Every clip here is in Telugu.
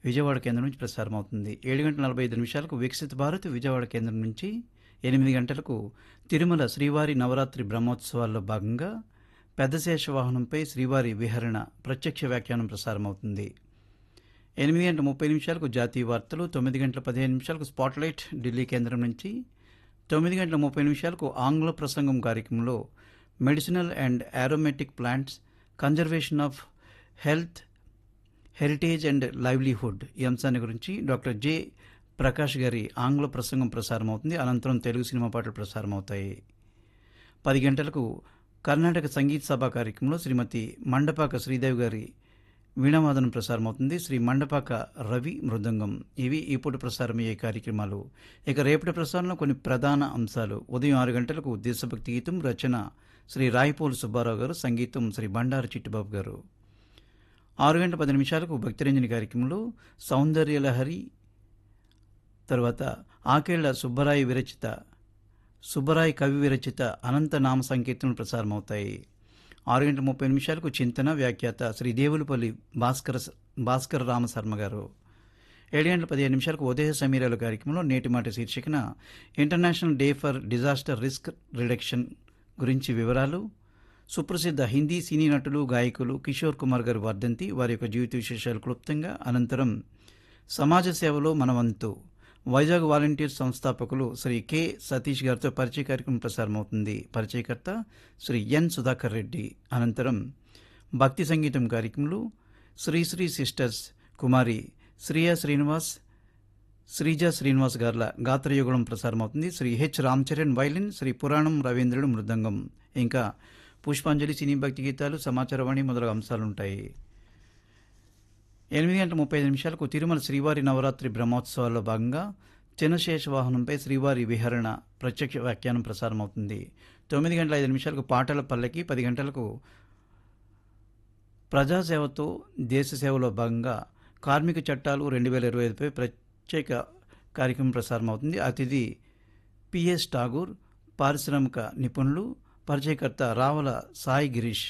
విజయవాడ కేంద్రం నుంచి ప్రసారం అవుతుంది ఏడు గంటల నలభై ఐదు నిమిషాలకు వికసిత భారత్ విజయవాడ కేంద్రం నుంచి ఎనిమిది గంటలకు తిరుమల శ్రీవారి నవరాత్రి బ్రహ్మోత్సవాల్లో భాగంగా పెద్దశేష వాహనంపై శ్రీవారి విహరణ ప్రత్యక్ష వ్యాఖ్యానం ప్రసారమవుతుంది ఎనిమిది గంటల ముప్పై నిమిషాలకు జాతీయ వార్తలు తొమ్మిది గంటల పదిహేను నిమిషాలకు స్పాట్లైట్ ఢిల్లీ కేంద్రం నుంచి తొమ్మిది గంటల ముప్పై నిమిషాలకు ఆంగ్ల ప్రసంగం కార్యక్రమంలో medicinal and aromatic plants conservation of health heritage and livelihood ఈ అంశాన్ని గురించి డాక్టర్ జె ప్రకాష్ గారి ఆంగ్ల ప్రసంగం ప్రసారం అవుతుంది అనంతరం తెలుగు సినిమా పాటలు ప్రసారం అవుతాయి పది గంటలకు కర్ణాటక సంగీత సభ కార్యక్రమంలో శ్రీమతి మండపాక శ్రీదేవి గారి వీణావాదనం ప్రసారమవుతుంది శ్రీ మండపాక రవి మృదంగం ఇవి ఇప్పుడు ప్రసారమయ్యే కార్యక్రమాలు ఇక రేపటి ప్రసారంలో కొన్ని ప్రధాన అంశాలు ఉదయం ఆరు గంటలకు దేశభక్తి గీతం రచన శ్రీ రాయపోలు సుబ్బారావు గారు సంగీతం శ్రీ బండారు చిట్టిబాబు గారు ఆరు గంటల పది నిమిషాలకు భక్తిరంజని కార్యక్రమంలో సౌందర్యలహరి తర్వాత ఆకేళ్ల సుబ్బరాయి విరచిత సుబ్బరాయి కవి విరచిత అనంత నామ సంకీర్తనలు ప్రసారమవుతాయి ఆరు గంటల ముప్పై నిమిషాలకు చింతన వ్యాఖ్యాత శ్రీ దేవులపల్లి భాస్కర భాస్కర రామశర్మ గారు ఏడు గంటల పదిహేను నిమిషాలకు ఉదయ సమీరాల కార్యక్రమంలో నేటి మాట శీర్షికన international day for disaster risk reduction గురించి వివరాలు సుప్రసిద్ధ హిందీ సినీ నటులు గాయకులు కిషోర్ కుమార్ గారి వర్ధంతి వారి యొక్క జీవిత విశేషాలు క్లుప్తంగా అనంతరం సమాజ సేవలో మన వంతు వైజాగ్ వాలంటీర్ సంస్థాపకులు శ్రీ కె సతీష్ గారితో పరిచయ కార్యక్రమం ప్రసారమవుతుంది పరిచయకర్త శ్రీ ఎన్ సుధాకర్ రెడ్డి అనంతరం భక్తి సంగీతం కార్యక్రమంలో శ్రీశ్రీ సిస్టర్స్ కుమారి శ్రీయ శ్రీనివాస్ శ్రీజ శ్రీనివాస్ గార్ల గాత్రయుగళం ప్రసారమవుతుంది శ్రీ హెచ్ రామ్చరణ్ వైలిన్ శ్రీ పురాణం రవీంద్రుడు మృదంగం ఇంకా పుష్పాంజలి సినీ భక్తి గీతాలు సమాచారవాణి మొదలగు అంశాలుంటాయి ఎనిమిది గంటల ముప్పై ఐదు నిమిషాలకు తిరుమల శ్రీవారి నవరాత్రి బ్రహ్మోత్సవాల్లో భాగంగా చిన్నశేష వాహనంపై శ్రీవారి విహరణ ప్రత్యక్ష వ్యాఖ్యానం ప్రసారమవుతుంది తొమ్మిది గంటల ఐదు నిమిషాలకు పాటల పల్లకి పది గంటలకు ప్రజాసేవతో దేశ సేవలో భాగంగా కార్మిక చట్టాలు రెండు వేల ఇరవై ఐదుపై ప్రత్యేక కార్యక్రమం ప్రసారమవుతుంది అతిథి పిఎస్ ఠాగూర్ పారిశ్రామిక నిపుణులు పరిచయకర్త రావల సాయి గిరీష్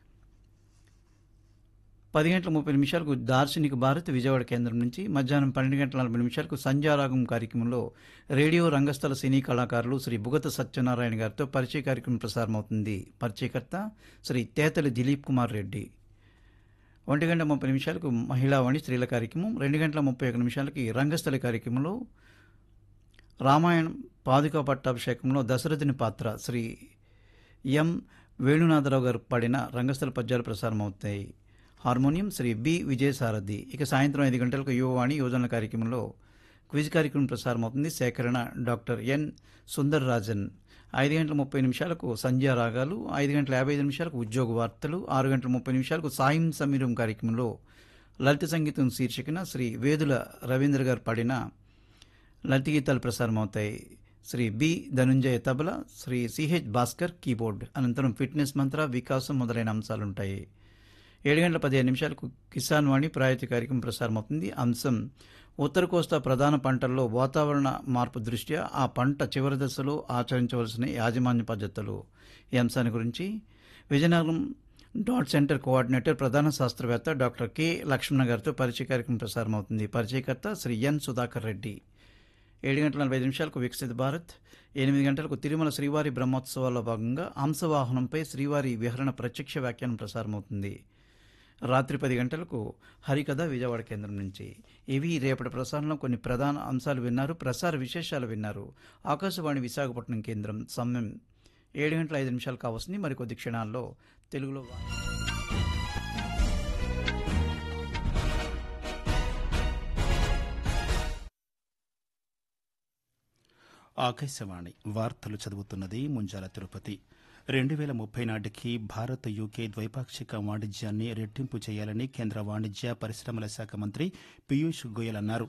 పది గంటల ముప్పై నిమిషాలకు దార్శనిక భారత్ విజయవాడ కేంద్రం నుంచి మధ్యాహ్నం పన్నెండు గంటల నలభై నిమిషాలకు సంధ్యారాగం కార్యక్రమంలో రేడియో రంగస్థల సినీ కళాకారులు శ్రీ బుగత సత్యనారాయణ గారితో పరిచయ కార్యక్రమం ప్రసారమవుతుంది పరిచయకర్త శ్రీ తేతలి దిలీప్ కుమార్ రెడ్డి ఒంటి గంట ముప్పై నిమిషాలకు మహిళావాణి స్త్రీల కార్యక్రమం రెండు గంటల ముప్పై ఒక నిమిషాలకి రంగస్థల కార్యక్రమంలో రామాయణం పాదుకా పట్టాభిషేకంలో దశరథుని పాత్ర శ్రీ ఎం వేణునాథరావు గారు పాడిన రంగస్థల పద్యాలు ప్రసారం అవుతాయి హార్మోనియం శ్రీ బి విజయసారథి ఇక సాయంత్రం ఐదు గంటలకు యువవాణి యోజన కార్యక్రమంలో క్విజ్ కార్యక్రమం ప్రసారమవుతుంది సేకరణ డాక్టర్ ఎన్ సుందర్ రాజన్ ఐదు గంటల ముప్పై నిమిషాలకు సంధ్యా రాగాలు ఐదు గంటల యాభై ఐదు నిమిషాలకు ఉద్యోగ వార్తలు ఆరు గంటల ముప్పై నిమిషాలకు సాయం సమీరం కార్యక్రమంలో లలిత సంగీతం శీర్షికన శ్రీ వేదుల రవీంద్ర గారు పాడిన లలిత గీతాలు ప్రసారమవుతాయి Sri B Dhananjaya tabla Sri CH Bhaskar keyboard అనంతరం ఫిట్నెస్ మంత్ర వికాసం మొదలైన అంశాలుంటాయి ఏడు గంటల పదిహేను నిమిషాలకు కిసాన్ వాణి ప్రాయోజిత కార్యక్రమం ప్రసారమవుతుంది అంశం ఉత్తర కోస్తా ప్రధాన పంటల్లో వాతావరణ మార్పు దృష్ట్యా ఆ పంట చివరి దశలో ఆచరించవలసిన యాజమాన్య పద్ధతులు ఈ అంశాన్ని గురించి విజయనగరం డాట్ సెంటర్ కోఆర్డినేటర్ ప్రధాన శాస్త్రవేత్త డాక్టర్ కె లక్ష్మణ గారితో పరిచయ కార్యక్రమం ప్రసారమవుతుంది పరిచయకర్త శ్రీ ఎన్ సుధాకర్ రెడ్డి ఏడు గంటల నలభై ఐదు నిమిషాలకు వికసిత భారత్ ఎనిమిది గంటలకు తిరుమల శ్రీవారి బ్రహ్మోత్సవాల్లో భాగంగా అంశవాహనంపై శ్రీవారి విహరణ ప్రత్యక్ష వ్యాఖ్యానం ప్రసారమవుతుంది రాత్రి పది గంటలకు హరికథ విజయవాడ కేంద్రం నుంచి ఇవి రేపటి ప్రసారంలో కొన్ని ప్రధాన అంశాలు విన్నారు ప్రసార విశేషాలు విన్నారు ఆకాశవాణి విశాఖపట్నం కేంద్రం సమయం ఏడు గంటల ఐదు నిమిషాలు కావస్తుంది మరికొద్ది క్షణాల్లో తెలుగులో వా- ఆకాశవాణి వార్తలు చదువుతున్నది ముంజాల తిరుపతి రెండు వేల ముప్పై నాటికి భారత్ యూకే ద్వైపాక్షిక వాణిజ్యాన్ని రెట్టింపు చేయాలని కేంద్ర వాణిజ్య పరిశ్రమల శాఖ మంత్రి పీయూష్ గోయల్ అన్నారు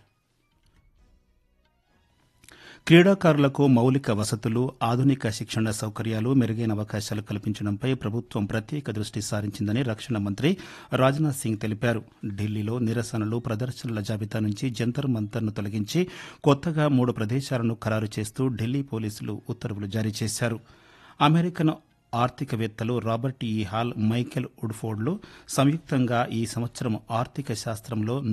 క్రీడాకారులకు మౌలిక వసతులు ఆధునిక శిక్షణ సౌకర్యాలు మెరుగైన అవకాశాలు కల్పించడంపై ప్రభుత్వం ప్రత్యేక దృష్టి సారించిందని రక్షణ మంత్రి రాజ్నాథ్ సింగ్ తెలిపారు ఢిల్లీలో నిరసనలు ప్రదర్శనల జాబితా నుంచి జంతర్ మంతర్ను తొలగించి కొత్తగా మూడు ప్రదేశాలను ఖరారు చేస్తూ ఢిల్లీ పోలీసులు ఉత్తర్వులు జారీ చేశారు అమెరికన్ ఆర్థికవేత్తలు రాబర్ట్ ఈ హాల్ మైకెల్ వుడ్ఫోర్డ్లు సంయుక్తంగా ఈ సంవత్సరం ఆర్థిక శాస్త్రంలో